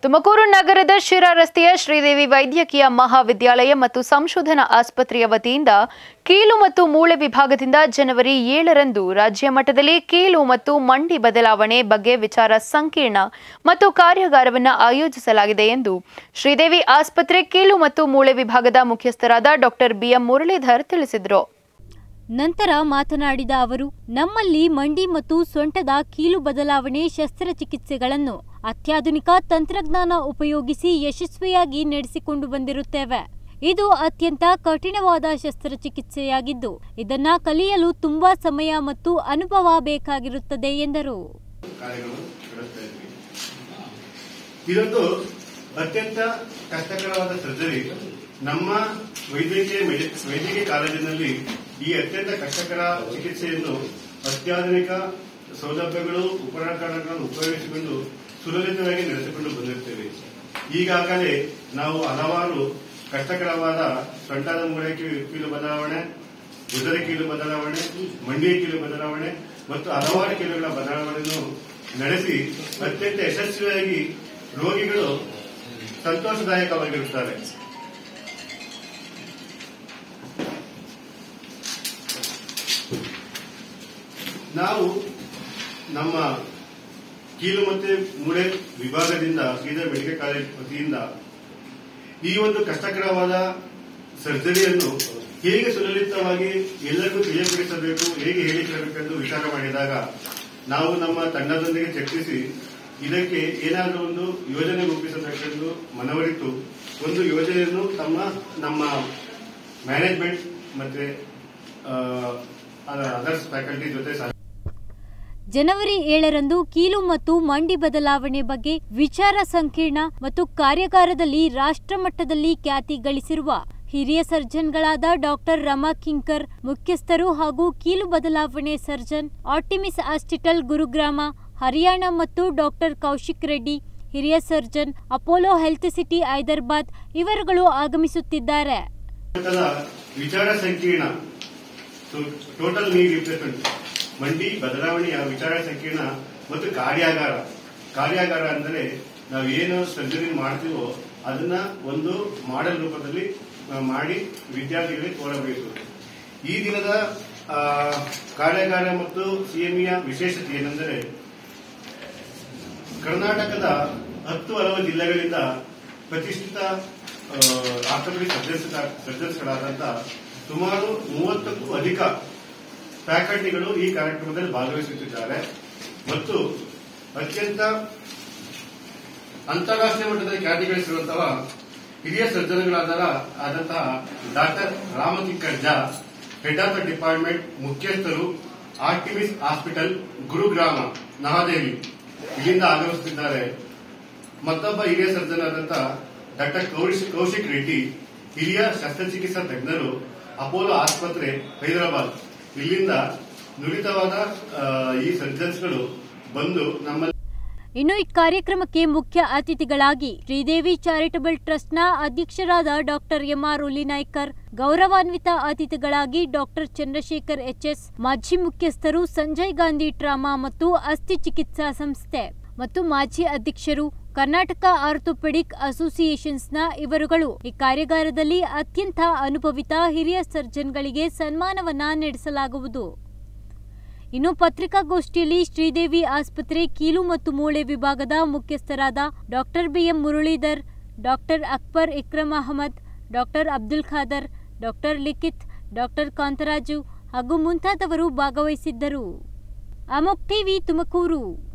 ತುಮಕೂರು ನಗರದ ಶಿರಾ ರಸ್ತೆಯ ಶ್ರೀದೇವಿ ವೈದ್ಯಕೀಯ ಮಹಾವಿದ್ಯಾಲಯ ಮತ್ತು ಸಂಶೋಧನಾ ಆಸ್ಪತ್ರೆಯ ವತಿಯಿಂದ ಕೀಲು ಮತ್ತು ಮೂಳೆ ವಿಭಾಗದಿಂದ ಜನವರಿ ಏಳರಂದು ರಾಜ್ಯ ಮಟ್ಟದಲ್ಲಿ ಕೀಲು ಮತ್ತು ಮಂಡಿ ಬದಲಾವಣೆ ಬಗ್ಗೆ ವಿಚಾರ ಸಂಕಿರಣ ಮತ್ತು ಕಾರ್ಯಾಗಾರವನ್ನು ಆಯೋಜಿಸಲಾಗಿದೆ ಎಂದು ಶ್ರೀದೇವಿ ಆಸ್ಪತ್ರೆ ಕೀಲು ಮತ್ತು ಮೂಳೆ ವಿಭಾಗದ ಮುಖ್ಯಸ್ಥರಾದ ಡಾಕ್ಟರ್ ಬಿಎಂ ಮುರಳೀಧರ್ ತಿಳಿಸಿದರು ನಂತರ ಮಾತನಾಡಿದ ಅವರು ನಮ್ಮಲ್ಲಿ ಮಂಡಿ ಮತ್ತು ಸೊಂಟದ ಕೀಲು ಬದಲಾವಣೆ ಶಸ್ತ್ರಚಿಕಿತ್ಸೆಗಳನ್ನು ಅತ್ಯಾಧುನಿಕ ತಂತ್ರಜ್ಞಾನ ಉಪಯೋಗಿಸಿ ಯಶಸ್ವಿಯಾಗಿ ನಡೆಸಿಕೊಂಡು ಬಂದಿರುತ್ತೇವೆ ಇದು ಅತ್ಯಂತ ಕಠಿಣವಾದ ಶಸ್ತ್ರಚಿಕಿತ್ಸೆಯಾಗಿದ್ದು ಇದನ್ನ ಕಲಿಯಲು ತುಂಬಾ ಸಮಯ ಮತ್ತು ಅನುಭವ ಬೇಕಾಗಿರುತ್ತದೆ ಎಂದರು ಕಾರ್ಯಗಳು ನಡೆಸ್ತಾ ಇದ್ವಿ ಇದೊಂದು ಅತ್ಯಂತ ಕಷ್ಟಕರವಾದ ಸರ್ಜರಿ ನಮ್ಮ ವೈದ್ಯಕೀಯ ಮೆಡಿ- ವೈದ್ಯಕೀಯ ಕಾಲೇಜಿನಲ್ಲಿ ಈ ಅತ್ಯಂತ ಕಷ್ಟಕರ ಚಿಕಿತ್ಸೆಯನ್ನು ಅತ್ಯಾಧುನಿಕ ಸೌಲಭ್ಯಗಳು ಉಪಕರಣಗಳನ್ನು ಉಪಯೋಗಿಸಿಕೊಂಡು ಸುಲಲಿತವಾಗಿ ನಡೆಸಿಕೊಂಡು ಬಂದಿರುತ್ತೇವೆ ಈಗಾಗಲೇ ನಾವು ಹಲವಾರು ಕಷ್ಟಕರವಾದ ಸೊಂಟದ ಮೂಳೆ ಕೀ- ಕೀಲು ಬದಲಾವಣೆ ಉದರ ಕೀಲು ಬದಲಾವಣೆ ಮಂಡಿಯ ಕೀಲು ಬದಲಾವಣೆ ಮತ್ತು ಹಲವಾರು ಕೀಲುಗಳ ಬದಲಾವಣೆಯನ್ನು ನಡೆಸಿ ಅತ್ಯಂತ ಯಶಸ್ವಿಯಾಗಿ ರೋಗಿಗಳು ಸಂತೋಷದಾಯಕವಾಗಿರುತ್ತಾರೆ ನಾವು ನಮ್ಮ ಕೀಲು ಮತ್ತೆ ಮೂಳೆ ವಿಭಾಗದಿಂದ ಶ್ರೀಧರ್ ಮೆಡಿಕಲ್ ಕಾಲೇಜ್ ವತಿಯಿಂದ ಈ ಒಂದು ಕಷ್ಟಕರವಾದ ಸರ್ಜರಿಯನ್ನು ಹೇಗೆ ಸುಲಲಿತವಾಗಿ ಎಲ್ಲರಿಗೂ ತಿಳಿಯಪಡಿಸಬೇಕು ಹೇಗೆ ಹೇಳಿಕೊಳ್ಳಬೇಕೆಂದು ವಿಚಾರ ಮಾಡಿದಾಗ ನಾವು ನಮ್ಮ ತಂಡದೊಂದಿಗೆ ಚರ್ಚಿಸಿ ಇದಕ್ಕೆ ಏನಾದರೂ ಒಂದು ಯೋಜನೆ ರೂಪಿಸಬೇಕೆಂದು ಮನವರಿತು ಒಂದು ಯೋಜನೆಯನ್ನು ತಮ್ಮ ನಮ್ಮ ಮ್ಯಾನೇಜ್ಮೆಂಟ್ ಮತ್ತೆ ಅದರ್ಸ್ ಫ್ಯಾಕಲ್ಟಿ ಜೊತೆ ಸಹ ಜನವರಿ ಏಳರಂದು ಕೀಲು ಮತ್ತು ಮಂಡಿ ಬದಲಾವಣೆ ಬಗ್ಗೆ ವಿಚಾರ ಸಂಕಿರಣ ಮತ್ತು ಕಾರ್ಯಾಗಾರದಲ್ಲಿ ರಾಷ್ಟ್ರಮಟ್ಟದಲ್ಲಿ ಖ್ಯಾತಿ ಗಳಿಸಿರುವ ಹಿರಿಯ ಸರ್ಜನ್ಗಳಾದ ಡಾಕ್ಟರ್ ರಮಾ ಕಿಂಕರ್ ಮುಖ್ಯಸ್ಥರು ಹಾಗೂ ಕೀಲು ಬದಲಾವಣೆ surgeon Artemis hospital Gurugram Haryana ಮತ್ತು ಡಾಕ್ಟರ್ ಕೌಶಿಕ್ ರೆಡ್ಡಿ ಹಿರಿಯ surgeon Apollo health city Hyderabad ಇವರುಗಳು ಆಗಮಿಸುತ್ತಿದ್ದಾರೆ ಮಟ್ಟದ ವಿಚಾರ ಸಂಕೀರ್ಣ ಟೋಟಲ್ ನೀ ರಿಪ್ಲೇಸ್ಮೆಂಟ್ ಮಂಡಿ ಬದಲಾವಣೆಯ ವಿಚಾರ ಸಂಕೀರ್ಣ ಮತ್ತು ಕಾರ್ಯಾಗಾರ ಕಾರ್ಯಾಗಾರ ಅಂದರೆ ನಾವು ಏನು ಸರ್ಜರಿ ಮಾಡ್ತೀವೋ ಅದನ್ನ ಒಂದು ಮಾಡೆಲ್ ರೂಪದಲ್ಲಿ ಆ, ಮಾಡಿ ವಿದ್ಯಾರ್ಥಿಗಳಿಗೆ ತೋರಬೇಕು ಈ ದಿನದ ಆ, ಕಾರ್ಯಾಗಾರ ಮತ್ತು ಸಿಎಂಇಯ ವಿಶೇಷತೆ ಏನೆಂದರೆ ಕರ್ನಾಟಕದ ಹತ್ತು ಹಲವು ಜಿಲ್ಲೆಗಳಿಂದ ಪ್ರತಿಷ್ಠಿತ ಆರ್ಥೋಪೆಡಿಕ್ ಸರ್ಜನ್ಸ್ ಸರ್ಜನ್ಸ್ಗಳಾದಂತಹ ಸುಮಾರು ಮೂವತ್ತಕ್ಕೂ ಅಧಿಕ ಫ್ಯಾಕಲ್ಟಿಗಳು ಈ ಕಾರ್ಯಕ್ರಮದಲ್ಲಿ ಭಾಗವಹಿಸುತ್ತಿದ್ದಾರೆ ಮತ್ತು ಅತ್ಯಂತ ಅಂತಾರಾಷ್ಟ್ರೀಯ ಮಟ್ಟದಲ್ಲಿ ಖ್ಯಾತಿ ಗಳಿಸಿರುವಂತಹ ಹಿರಿಯ ಸರ್ಜನ್ಗಳಾದ ಆದಂತಹ doctor Ramkinkar Jha head of the department ಮುಖ್ಯಸ್ಥರು ಆರ್ಟಿಮಿಸ್ ಹಾಸ್ಪಿಟಲ್ ಗುರುಗ್ರಾಮ ನವದೆಹಲಿ ಇಲ್ಲಿಂದ ಆಗಮಿಸುತ್ತಿದ್ದಾರೆ ಮತ್ತೊಬ್ಬ ಹಿರಿಯ ಸರ್ಜನ್ ಆದಂತಹ ಡಾಕ್ಟರ್ ಕೌಶಿಕ್ ಕೌಶಿಕ್ ರೆಡ್ಡಿ ಹಿರಿಯ ಶಸ್ತ್ರಚಿಕಿತ್ಸಾ ತಜ್ಞರು ಅಪೋಲೋ ಆಸ್ಪತ್ರೆ ಹೈದರಾಬಾದ್ ಇಲ್ಲಿಂದ ನುರಿತವಾದ ಆ, ಈ ಸರ್ಜನ್ಸ್ಗಳು ಬಂದು ನಮ್ಮ ಇನ್ನು ಈ ಕಾರ್ಯಕ್ರಮಕ್ಕೆ ಮುಖ್ಯ ಅತಿಥಿಗಳಾಗಿ ಶ್ರೀದೇವಿ ಚಾರಿಟಬಲ್ ಟ್ರಸ್ಟ್ನ ಅಧ್ಯಕ್ಷರಾದ ಡಾಕ್ಟರ್ ಎಂಆರ್ ಉಲಿನಾಯ್ಕರ್ ಗೌರವಾನ್ವಿತ ಅತಿಥಿಗಳಾಗಿ ಡಾಕ್ಟರ್ ಚಂದ್ರಶೇಖರ್ ಎಚ್ಎಸ್ ಮಾಜಿ ಮುಖ್ಯಸ್ಥರು ಸಂಜಯ್ ಗಾಂಧಿ ಟ್ರಾಮಾ ಮತ್ತು ಅಸ್ಥಿ ಚಿಕಿತ್ಸಾ ಸಂಸ್ಥೆ ಮತ್ತು ಮಾಜಿ ಅಧ್ಯಕ್ಷರು ಕರ್ನಾಟಕ ಆರ್ಥೋಪೆಡಿಕ್ ಅಸೋಸಿಯೇಷನ್ಸ್ನ ಇವರುಗಳು ಈ ಕಾರ್ಯಾಗಾರದಲ್ಲಿ ಅತ್ಯಂತ ಅನುಭವಿತ ಹಿರಿಯ ಸರ್ಜನ್ಗಳಿಗೆ ಸನ್ಮಾನವನ್ನ ನಡೆಸಲಾಗುವುದು ಇನ್ನು ಪತ್ರಿಕಾಗೋಷ್ಠಿಯಲ್ಲಿ ಶ್ರೀದೇವಿ ಆಸ್ಪತ್ರೆ ಕೀಲು ಮತ್ತು ಮೂಳೆ ವಿಭಾಗದ ಮುಖ್ಯಸ್ಥರಾದ doctor BM Muralidhar doctor Akbar Ikram Ahmed doctor Abdul Khader doctor Likhith doctor Kantharaju ಹಾಗೂ ಮುಂತಾದವರು ಭಾಗವಹಿಸಿದ್ದರು ಅಮೋಕ್ ಟಿವಿ ತುಮಕೂರು